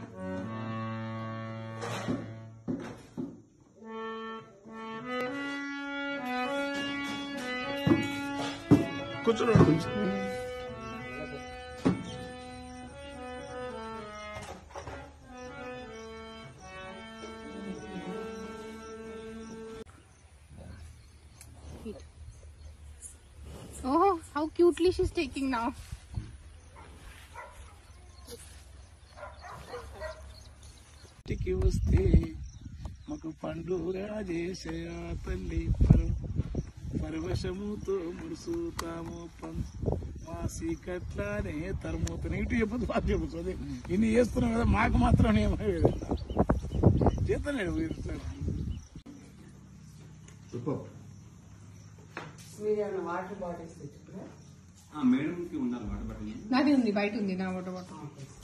కూర్చున్నాడు కొంచెం Oh, how cutely she's taking now. ఇంటికి వస్తే మాకు పండుగ చేసే ఆ తల్లి పరు పరవశముతో మురుసుతాము పం మా సీకట్లానే తరుముతాను ఇటు చెప్పదు మాకు చెప్పదు అదే ఇన్ని చేస్తున్నాం కదా మాకు మాత్రం ఏమయ్యేది చేతలేడు ఇట్లా మీరేమైనా వాటర్ బాటిల్స్ తెచ్చుకున్నా మేడంకి ఉండాలి మాట బట్టలు నాది ఉంది బయట ఉంది నా వాటర్ బాటిల్